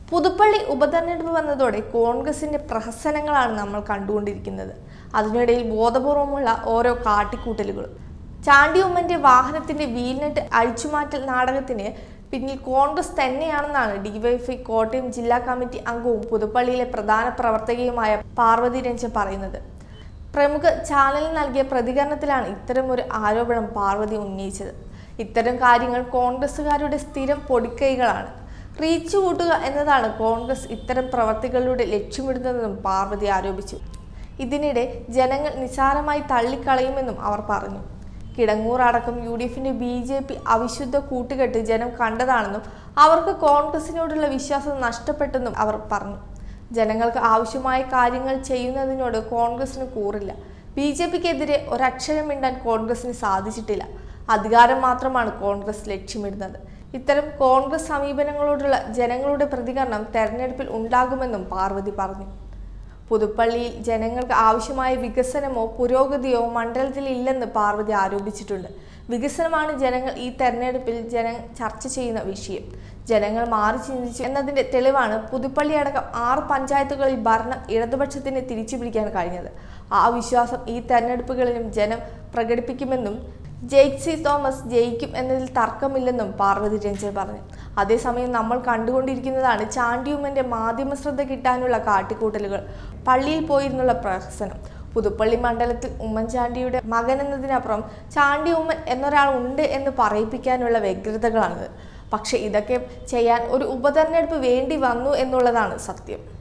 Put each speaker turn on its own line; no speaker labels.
പുതുപ്പള്ളി ഉപതെരഞ്ഞെടുപ്പ് വന്നതോടെ കോൺഗ്രസിന്റെ പ്രഹസനങ്ങളാണ് നമ്മൾ കണ്ടുകൊണ്ടിരിക്കുന്നത് അതിനിടയിൽ ബോധപൂർവമുള്ള ഓരോ കാട്ടിക്കൂട്ടലുകളും ചാണ്ടി ഉമ്മന്റെ വാഹനത്തിന്റെ വീൽനെറ്റ് അഴിച്ചുമാറ്റൽ നാടകത്തിന് പിന്നിൽ കോൺഗ്രസ് തന്നെയാണെന്നാണ് ഡിവൈഎഫ്ഐ കോട്ടയം ജില്ലാ കമ്മിറ്റി അംഗവും പുതുപ്പള്ളിയിലെ പ്രധാന പ്രവർത്തകയുമായ പാർവതി രഞ്ജൻ പറയുന്നത് പ്രമുഖ ചാനലിന് നൽകിയ പ്രതികരണത്തിലാണ് ഇത്തരമൊരു ആരോപണം പാർവതി ഉന്നയിച്ചത് ഇത്തരം കാര്യങ്ങൾ കോൺഗ്രസുകാരുടെ സ്ഥിരം പൊടിക്കൈകളാണ് റീച്ച് കൂട്ടുക എന്നതാണ് കോൺഗ്രസ് ഇത്തരം പ്രവർത്തികളിലൂടെ ലക്ഷ്യമിടുന്നതെന്നും പാർവതി ആരോപിച്ചു ഇതിനിടെ ജനങ്ങൾ നിസാരമായി തള്ളിക്കളയുമെന്നും അവർ പറഞ്ഞു കിടങ്ങൂർ അടക്കം യു ഡി എഫിന്റെ ബി ജെ പി അവിശുദ്ധ കൂട്ടുകെട്ട് ജനം കണ്ടതാണെന്നും അവർക്ക് കോൺഗ്രസിനോടുള്ള വിശ്വാസം നഷ്ടപ്പെട്ടെന്നും അവർ പറഞ്ഞു ജനങ്ങൾക്ക് ആവശ്യമായ കാര്യങ്ങൾ ചെയ്യുന്നതിനോട് കോൺഗ്രസിന് കൂറില്ല ബി ജെ പിക്കെതിരെ ഒരക്ഷരം മിണ്ടാൻ കോൺഗ്രസിന് സാധിച്ചിട്ടില്ല അധികാരം മാത്രമാണ് കോൺഗ്രസ് ലക്ഷ്യമിടുന്നത് ഇത്തരം കോൺഗ്രസ് സമീപനങ്ങളോടുള്ള ജനങ്ങളുടെ പ്രതികരണം തെരഞ്ഞെടുപ്പിൽ ഉണ്ടാകുമെന്നും പാർവതി പറഞ്ഞു പുതുപ്പള്ളിയിൽ ജനങ്ങൾക്ക് ആവശ്യമായ വികസനമോ പുരോഗതിയോ മണ്ഡലത്തിൽ ഇല്ലെന്ന് പാർവതി ആരോപിച്ചിട്ടുണ്ട് വികസനമാണ് ജനങ്ങൾ ഈ തെരഞ്ഞെടുപ്പിൽ ജന ചർച്ച ചെയ്യുന്ന വിഷയം ജനങ്ങൾ മാറി ചിന്തിച്ചു എന്നതിന്റെ തെളിവാണ് പുതുപ്പള്ളി അടക്കം ആറ് പഞ്ചായത്തുകളിൽ ഭരണം ഇടതുപക്ഷത്തിന് തിരിച്ചു പിടിക്കാൻ കഴിഞ്ഞത് ആ വിശ്വാസം ഈ തെരഞ്ഞെടുപ്പുകളിലും ജനം പ്രകടിപ്പിക്കുമെന്നും ജെയ്സി തോമസ് ജയിക്കും എന്നതിൽ തർക്കമില്ലെന്നും പാർവതി രഞ്ജൻ പറഞ്ഞു അതേസമയം നമ്മൾ കണ്ടുകൊണ്ടിരിക്കുന്നതാണ് ചാണ്ടിയുമ്മന്റെ മാധ്യമ ശ്രദ്ധ കിട്ടാനുള്ള കാട്ടിക്കൂട്ടലുകൾ പള്ളിയിൽ പോയിരുന്നുള്ള പ്രഹസനം പുതുപ്പള്ളി മണ്ഡലത്തിൽ ഉമ്മൻചാണ്ടിയുടെ മകൻ എന്നതിനപ്പുറം ചാണ്ടി ഉമ്മൻ എന്നൊരാൾ ഉണ്ട് എന്ന് പറയിപ്പിക്കാനുള്ള വ്യഗ്രതകളാണിത് പക്ഷെ ഇതൊക്കെ ചെയ്യാൻ ഒരു ഉപതെരഞ്ഞെടുപ്പ് വേണ്ടി വന്നു എന്നുള്ളതാണ് സത്യം